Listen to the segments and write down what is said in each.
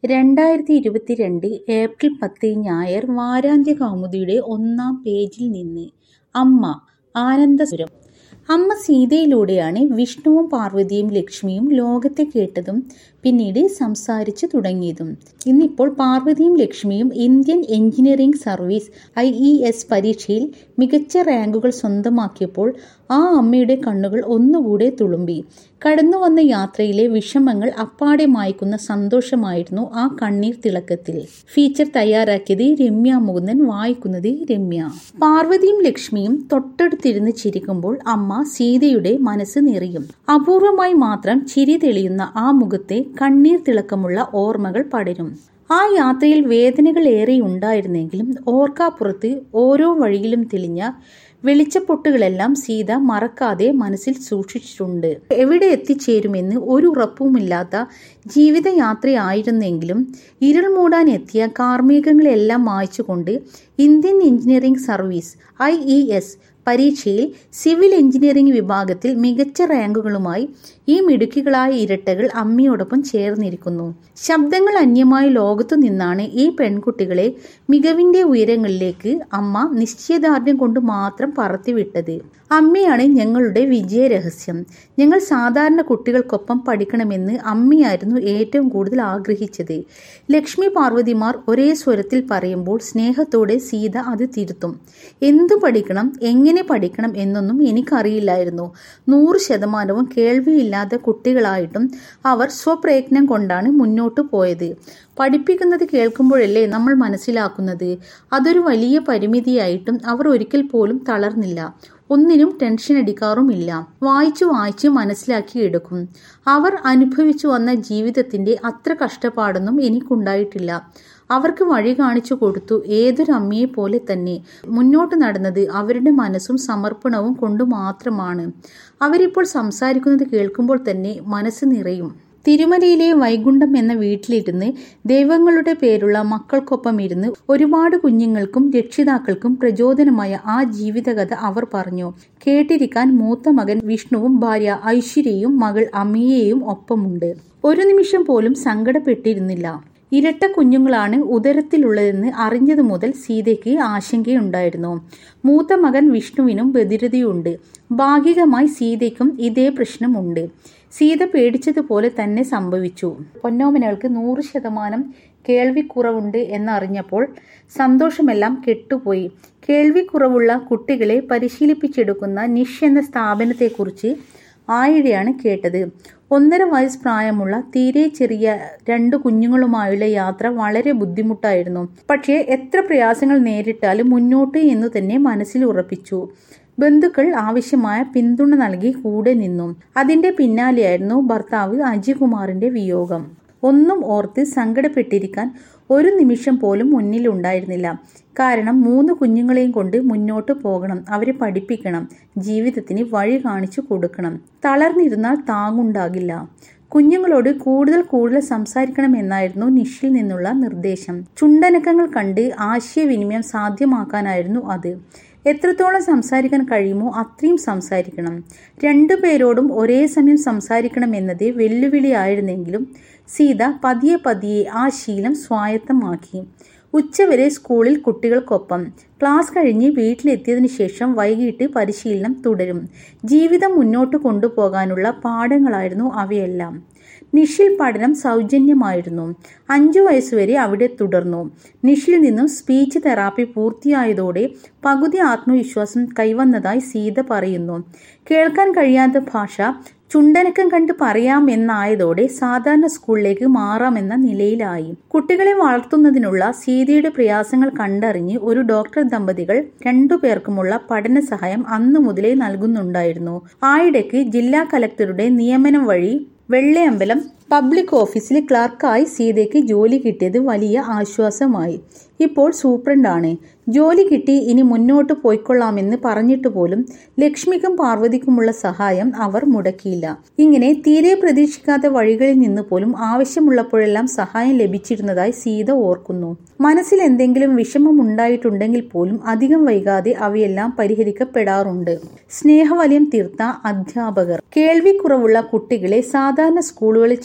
രണ്ടായിരത്തി ഇരുപത്തിരണ്ട് ഏപ്രിൽ പത്ത് ഞായർ വാരാന്ത്യ കൗമുദിയുടെ ഒന്നാം പേജിൽ നിന്ന് അമ്മ ആനന്ദസുരം അമ്മ സീതയിലൂടെയാണ് വിഷ്ണുവും പാർവതിയും ലക്ഷ്മിയും ലോകത്തെ കേട്ടതും പിന്നീട് സംസാരിച്ചു തുടങ്ങിയതും ഇന്നിപ്പോൾ പാർവതിയും ലക്ഷ്മിയും Indian engineering service I E S പരീക്ഷയിൽ മികച്ച റാങ്കുകൾ സ്വന്തമാക്കിയപ്പോൾ ആ അമ്മയുടെ കണ്ണുകൾ ഒന്നുകൂടെ തുളുമ്പി കടന്നു വന്ന യാത്രയിലെ വിഷമങ്ങൾ അപ്പാടെ മായ്ക്കുന്ന സന്തോഷമായിരുന്നു ആ കണ്ണീർ തിളക്കത്തിൽ ഫീച്ചർ തയ്യാറാക്കിയത് രമ്യ മുകുന്ദൻ വായിക്കുന്നത് രമ്യ പാർവതിയും ലക്ഷ്മിയും തൊട്ടടുത്തിരുന്ന് ചിരിക്കുമ്പോൾ അമ്മ സീതയുടെ മനസ്സ് നിറയും അപൂർവമായി മാത്രം ചിരി തെളിയുന്ന ആ മുഖത്തെ കണ്ണീർ തിളക്കമുള്ള ഓർമ്മകൾ പടരും ആ യാത്രയിൽ വേദനകൾ ഏറെ ഉണ്ടായിരുന്നെങ്കിലും ഓർക്കാപ്പുറത്ത് ഓരോ വഴിയിലും തെളിഞ്ഞ വെളിച്ചപ്പൊട്ടുകളെല്ലാം സീത മറക്കാതെ മനസ്സിൽ സൂക്ഷിച്ചിട്ടുണ്ട് എവിടെ എത്തിച്ചേരുമെന്ന് ഒരു ഉറപ്പുമില്ലാത്ത ജീവിതയാത്രയായിരുന്നെങ്കിലും ഇരുൾ മൂടാൻ എത്തിയ കാർമേഘങ്ങളെല്ലാം മായ്ച്ചുകൊണ്ട് Indian engineering service I E S പരീക്ഷയിൽ സിവിൽ എഞ്ചിനീയറിംഗ് വിഭാഗത്തിൽ മികച്ച റാങ്കുകളുമായി ഈ മിടുക്കികളായ ഇരട്ടകൾ അമ്മയോടൊപ്പം ചേർന്നിരിക്കുന്നു ശബ്ദങ്ങൾ അന്യമായ ലോകത്തു നിന്നാണ് ഈ പെൺകുട്ടികളെ മികവിന്റെ ഉയരങ്ങളിലേക്ക് അമ്മ നിശ്ചയദാർഢ്യം കൊണ്ട് മാത്രം പറത്തിവിട്ടത് അമ്മയാണ് ഞങ്ങളുടെ വിജയ രഹസ്യം ഞങ്ങൾ സാധാരണ കുട്ടികൾക്കൊപ്പം പഠിക്കണമെന്ന് അമ്മയായിരുന്നു ഏറ്റവും കൂടുതൽ ആഗ്രഹിച്ചത് ലക്ഷ്മി പാർവതിമാർ ഒരേ സ്വരത്തിൽ പറയുമ്പോൾ സ്നേഹത്തോടെ സീത അത് തിരുത്തും എന്തു പഠിക്കണം എങ്ങനെ പഠിക്കണം എന്നൊന്നും എനിക്കറിയില്ലായിരുന്നു നൂറ് ശതമാനവും കേൾവിയില്ലാത്ത കുട്ടികളായിട്ടും അവർ സ്വപ്രയത്നം കൊണ്ടാണ് മുന്നോട്ട് പോയത് പഠിപ്പിക്കുന്നത് കേൾക്കുമ്പോഴല്ലേ നമ്മൾ മനസ്സിലാക്കുന്നത് അതൊരു വലിയ പരിമിതിയായിട്ടും അവർ ഒരിക്കൽ പോലും തളർന്നില്ല ഒന്നിനും ടെൻഷൻ അടിക്കാറുമില്ല വായിച്ചു വായിച്ച് മനസ്സിലാക്കി എടുക്കും അവർ അനുഭവിച്ചു വന്ന ജീവിതത്തിന്റെ അത്ര കഷ്ടപ്പാടൊന്നും എനിക്കുണ്ടായിട്ടില്ല അവർക്ക് വഴി കാണിച്ചു കൊടുത്തു ഏതൊരു അമ്മയെ പോലെ തന്നെ മുന്നോട്ട് നടന്നത് അവരുടെ മനസ്സും സമർപ്പണവും കൊണ്ട് മാത്രമാണ് അവരിപ്പോൾ സംസാരിക്കുന്നത് കേൾക്കുമ്പോൾ തന്നെ മനസ്സ് നിറയും തിരുമലയിലെ വൈകുണ്ഠം എന്ന വീട്ടിലിരുന്ന് ദൈവങ്ങളുടെ പേരുള്ള മക്കൾക്കൊപ്പം ഇരുന്ന് ഒരുപാട് കുഞ്ഞുങ്ങൾക്കും രക്ഷിതാക്കൾക്കും പ്രചോദനമായ ആ ജീവിതകഥ അവർ പറഞ്ഞു കേട്ടിരിക്കാൻ മൂത്ത മകൻ വിഷ്ണുവും ഭാര്യ ഐശ്വര്യയും മകൾ അമിയയും ഒപ്പമുണ്ട് ഒരു നിമിഷം പോലും സങ്കടപ്പെട്ടിരുന്നില്ല ഇരട്ട കുഞ്ഞുങ്ങളാണ് ഉദരത്തിലുള്ളതെന്ന് അറിഞ്ഞതു മുതൽ സീതയ്ക്ക് ആശങ്കയുണ്ടായിരുന്നു മൂത്ത മകൻ വിഷ്ണുവിനും ബധിരതയുണ്ട് ഭാഗികമായി സീതയ്ക്കും ഇതേ പ്രശ്നമുണ്ട് സീത പേടിച്ചതുപോലെ തന്നെ സംഭവിച്ചു പൊന്നോമനകൾക്ക് നൂറ് ശതമാനം കേൾവിക്കുറവുണ്ട് എന്നറിഞ്ഞപ്പോൾ സന്തോഷമെല്ലാം കെട്ടുപോയി കേൾവിക്കുറവുള്ള കുട്ടികളെ പരിശീലിപ്പിച്ചെടുക്കുന്ന നിഷ് എന്ന സ്ഥാപനത്തെക്കുറിച്ച് ആയിടെയാണ് കേട്ടത് ഒന്നര വയസ്സ് പ്രായമുള്ള തീരെ ചെറിയ രണ്ട് കുഞ്ഞുങ്ങളുമായുള്ള യാത്ര വളരെ ബുദ്ധിമുട്ടായിരുന്നു പക്ഷേ എത്ര പ്രയാസങ്ങൾ നേരിട്ടാലും മുന്നോട്ട് എന്നു തന്നെ മനസ്സിൽ ഉറപ്പിച്ചു ബന്ധുക്കൾ ആവശ്യമായ പിന്തുണ നൽകി കൂടെ നിന്നു അതിന്റെ പിന്നാലെയായിരുന്നു ഭർത്താവ് അജികുമാറിന്റെ വിയോഗം ഒന്നും ഓർത്ത് സങ്കടപ്പെട്ടിരിക്കാൻ ഒരു നിമിഷം പോലും മുന്നിലുണ്ടായിരുന്നില്ല കാരണം മൂന്ന് കുഞ്ഞുങ്ങളെയും കൊണ്ട് മുന്നോട്ട് പോകണം അവരെ പഠിപ്പിക്കണം ജീവിതത്തിന് വഴി കാണിച്ചു കൊടുക്കണം തളർന്നിരുന്നാൽ താങ്ങുണ്ടാകില്ല കുഞ്ഞുങ്ങളോട് കൂടുതൽ കൂടുതൽ സംസാരിക്കണമെന്നായിരുന്നു നിഷിൽ നിന്നുള്ള നിർദ്ദേശം ചുണ്ടനക്കങ്ങൾ കണ്ട് ആശയവിനിമയം സാധ്യമാക്കാനായിരുന്നു അത് എത്രത്തോളം സംസാരിക്കാൻ കഴിയുമോ അത്രയും സംസാരിക്കണം രണ്ടു പേരോടും ഒരേ സമയം സംസാരിക്കണം എന്നത് വെല്ലുവിളിയായിരുന്നെങ്കിലും സീത പതിയെ പതിയെ ആ ശീലം സ്വായത്തമാക്കി ഉച്ചവരെ സ്കൂളിൽ കുട്ടികൾക്കൊപ്പം ക്ലാസ് കഴിഞ്ഞ് വീട്ടിലെത്തിയതിനു ശേഷം വൈകിട്ട് പരിശീലനം തുടരും ജീവിതം മുന്നോട്ട് കൊണ്ടുപോകാനുള്ള പാഠങ്ങളായിരുന്നു അവയെല്ലാം നിഷിൽ പഠനം സൗജന്യമായിരുന്നു അഞ്ചു വയസ്സുവരെ അവിടെ തുടർന്നു നിഷിൽ നിന്നും സ്പീച്ച് തെറാപ്പി പൂർത്തിയായതോടെ പകുതി ആത്മവിശ്വാസം കൈവന്നതായി സീത പറയുന്നു കേൾക്കാൻ കഴിയാത്ത ഭാഷ ചുണ്ടനക്കം കണ്ട് പറയാമെന്നായതോടെ സാധാരണ സ്കൂളിലേക്ക് മാറാമെന്ന നിലയിലായി കുട്ടികളെ വളർത്തുന്നതിനുള്ള സീതയുടെ പ്രയാസങ്ങൾ കണ്ടറിഞ്ഞ് ഒരു ഡോക്ടർ ദമ്പതികൾ രണ്ടു പേർക്കുമുള്ള പഠന സഹായം അന്നു മുതലേ നൽകുന്നുണ്ടായിരുന്നു ആയിടയ്ക്ക് ജില്ലാ കലക്ടറുടെ നിയമനം വഴി വെള്ളയമ്പലം പബ്ലിക് ഓഫീസിൽ ക്ലർക്കായി സീതയ്ക്ക് ജോലി കിട്ടിയത് വലിയ ആശ്വാസമായി ഇപ്പോൾ സൂപ്രണ്ടാണ് ജോലി കിട്ടി ഇനി മുന്നോട്ട് പോയിക്കൊള്ളാമെന്ന് പറഞ്ഞിട്ട് പോലും ലക്ഷ്മിക്കും പാർവതിക്കുമുള്ള സഹായം അവർ മുടക്കിയില്ല ഇങ്ങനെ തീരെ പ്രതീക്ഷിക്കാത്ത വഴികളിൽ നിന്ന് പോലും ആവശ്യമുള്ളപ്പോഴെല്ലാം സഹായം ലഭിച്ചിരുന്നതായി സീത ഓർക്കുന്നു മനസ്സിൽ എന്തെങ്കിലും വിഷമം ഉണ്ടായിട്ടുണ്ടെങ്കിൽ പോലും അധികം വൈകാതെ അവയെല്ലാം പരിഹരിക്കപ്പെടാറുണ്ട് സ്നേഹവലയം തീർത്ത അധ്യാപകർ കേൾവിക്കുറവുള്ള കുട്ടികളെ സാധാരണ സ്കൂളുകളിൽ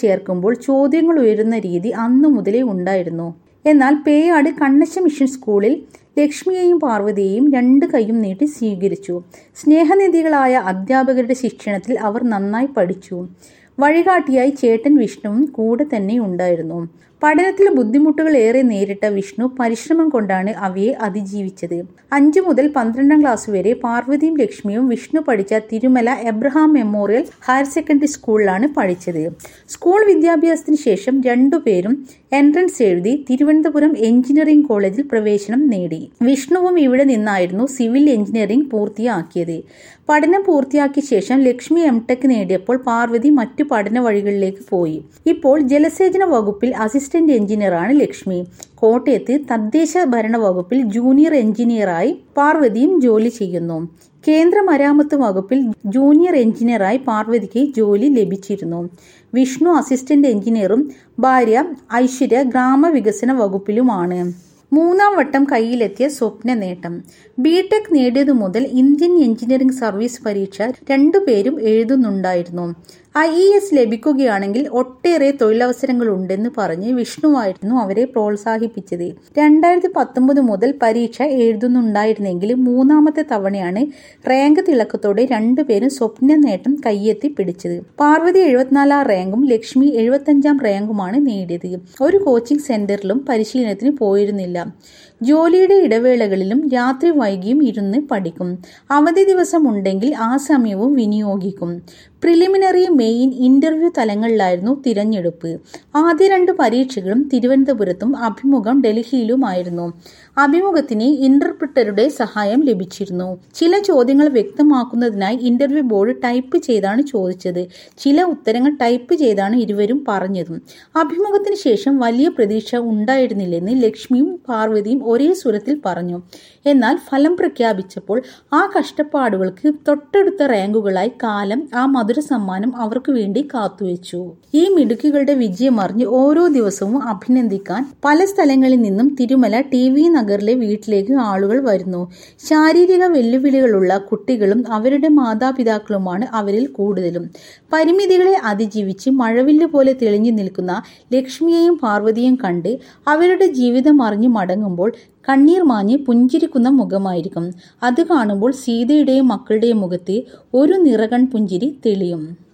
ചേർക്കുമ്പോൾ ചോദ്യങ്ങൾ ഉയരുന്ന രീതി അന്നു മുതലേ ഉണ്ടായിരുന്നു എന്നാൽ പേയാട് കണ്ണശ മിഷൻ സ്കൂളിൽ ലക്ഷ്മിയെയും പാർവതിയെയും രണ്ട് കൈയും നീട്ടി സ്വീകരിച്ചു സ്നേഹനിധികളായ അധ്യാപകരുടെ ശിക്ഷണത്തിൽ അവർ നന്നായി പഠിച്ചു വഴികാട്ടിയായി ചേട്ടൻ വിഷ്ണുവും കൂടെ തന്നെ ഉണ്ടായിരുന്നു പഠനത്തിൽ ബുദ്ധിമുട്ടുകൾ ഏറെ നേരിട്ട വിഷ്ണു പരിശ്രമം കൊണ്ടാണ് അവയെ അതിജീവിച്ചത് അഞ്ചു മുതൽ പന്ത്രണ്ടാം ക്ലാസ് വരെ പാർവതിയും ലക്ഷ്മിയും വിഷ്ണു പഠിച്ച Thirumala Abraham memorial higher secondary സ്കൂളിലാണ് പഠിച്ചത് സ്കൂൾ വിദ്യാഭ്യാസത്തിന് ശേഷം രണ്ടുപേരും എൻട്രൻസ് എഴുതി തിരുവനന്തപുരം എഞ്ചിനീയറിംഗ് കോളേജിൽ പ്രവേശനം നേടി വിഷ്ണുവും ഇവിടെ നിന്നായിരുന്നു സിവിൽ എഞ്ചിനീയറിംഗ് പൂർത്തിയാക്കിയത് പഠനം പൂർത്തിയാക്കിയ ശേഷം ലക്ഷ്മി എം ടെക് നേടിയപ്പോൾ പാർവതി മറ്റു പഠന വഴികളിലേക്ക് പോയി ഇപ്പോൾ ജലസേചന വകുപ്പിൽ അസിസ്റ്റന്റ് എഞ്ചിനീയറാണ് ലക്ഷ്മി കോട്ടയത്ത് തദ്ദേശ ഭരണ വകുപ്പിൽ ജൂനിയർ എഞ്ചിനീയറായി പാർവതിയും ജോലി ചെയ്യുന്നു കേന്ദ്ര മരാമത്ത് വകുപ്പിൽ ജൂനിയർ എഞ്ചിനീയറായി പാർവതിക്ക് ജോലി ലഭിച്ചിരുന്നു വിഷ്ണു അസിസ്റ്റന്റ് എഞ്ചിനീയറും ഭാര്യ ഐശ്വര്യ ഗ്രാമവികസന വകുപ്പിലുമാണ് മൂന്നാം വട്ടം കയ്യിലെത്തിയ സ്വപ്ന നേട്ടം ബിടെക് നേടിയതു മുതൽ ഇന്ത്യൻ എഞ്ചിനീയറിംഗ് സർവീസ് പരീക്ഷ രണ്ടുപേരും എഴുതുന്നുണ്ടായിരുന്നു ഐ ഇ എസ് ലഭിക്കുകയാണെങ്കിൽ ഒട്ടേറെ തൊഴിലവസരങ്ങൾ ഉണ്ടെന്ന് പറഞ്ഞ് വിഷ്ണുവായിരുന്നു അവരെ പ്രോത്സാഹിപ്പിച്ചത് രണ്ടായിരത്തി പത്തൊമ്പത് മുതൽ പരീക്ഷ എഴുതുന്നുണ്ടായിരുന്നെങ്കിലും മൂന്നാമത്തെ തവണയാണ് റാങ്ക് തിളക്കത്തോടെ രണ്ടുപേരും സ്വപ്ന നേട്ടം കയ്യെത്തി പിടിച്ചത് പാർവതി എഴുപത്തിനാലാം റാങ്കും ലക്ഷ്മി എഴുപത്തഞ്ചാം റാങ്കുമാണ് നേടിയത് ഒരു കോച്ചിംഗ് സെന്ററിലും പരിശീലനത്തിന് പോയിരുന്നില്ല ജോലിയുടെ ഇടവേളകളിലും രാത്രി വൈകിയും ഇരുന്ന് പഠിക്കും അവധി ദിവസം ഉണ്ടെങ്കിൽ ആ സമയവും വിനിയോഗിക്കും പ്രിലിമിനറി മെയിൻ ഇന്റർവ്യൂ തലങ്ങളിലായിരുന്നു തിരഞ്ഞെടുപ്പ് ആദ്യ രണ്ട് പരീക്ഷകളും തിരുവനന്തപുരത്തും അഭിമുഖം ഡൽഹിയിലുമായിരുന്നു അഭിമുഖത്തിന് ഇന്റർപ്രിറ്ററുടെ സഹായം ലഭിച്ചിരുന്നു ചില ചോദ്യങ്ങൾ വ്യക്തമാക്കുന്നതിനായി ഇന്റർവ്യൂ ബോർഡ് ടൈപ്പ് ചെയ്താണ് ചോദിച്ചത് ചില ഉത്തരങ്ങൾ ടൈപ്പ് ചെയ്താണ് ഇരുവരും പറഞ്ഞതും അഭിമുഖത്തിന് ശേഷം വലിയ പ്രതീക്ഷ ഉണ്ടായിരുന്നില്ലെന്ന് ലക്ഷ്മിയും പാർവതിയും ഒരേ സ്വരത്തിൽ പറഞ്ഞു എന്നാൽ ഫലം പ്രഖ്യാപിച്ചപ്പോൾ ആ കഷ്ടപ്പാടുകൾക്ക് തൊട്ടടുത്ത റാങ്കുകളായി കാലം ആ മധുര സമ്മാനം അവർക്ക് വേണ്ടി കാത്തുവെച്ചു ഈ മിടുക്കുകളുടെ വിജയമറിഞ്ഞ് ഓരോ ദിവസവും അഭിനന്ദിക്കാൻ പല സ്ഥലങ്ങളിൽ നിന്നും തിരുമല ടി വി നഗറിലെ വീട്ടിലേക്ക് ആളുകൾ വരുന്നു ശാരീരിക വെല്ലുവിളികളുള്ള കുട്ടികളും അവരുടെ മാതാപിതാക്കളുമാണ് അവരിൽ കൂടുതലും പരിമിതികളെ അതിജീവിച്ച് മഴവില്ല് പോലെ തെളിഞ്ഞു നിൽക്കുന്ന ലക്ഷ്മിയെയും പാർവതിയും കണ്ട് അവരുടെ ജീവിതം അറിഞ്ഞു മടങ്ങുമ്പോൾ കണ്ണീർ മാഞ്ഞ് പുഞ്ചിരിക്കുന്ന മുഖമായിരിക്കും അത് കാണുമ്പോൾ സീതയുടെയും മക്കളുടെയും മുഖത്ത് ഒരു നിറകൺ പുഞ്ചിരി തെളിയും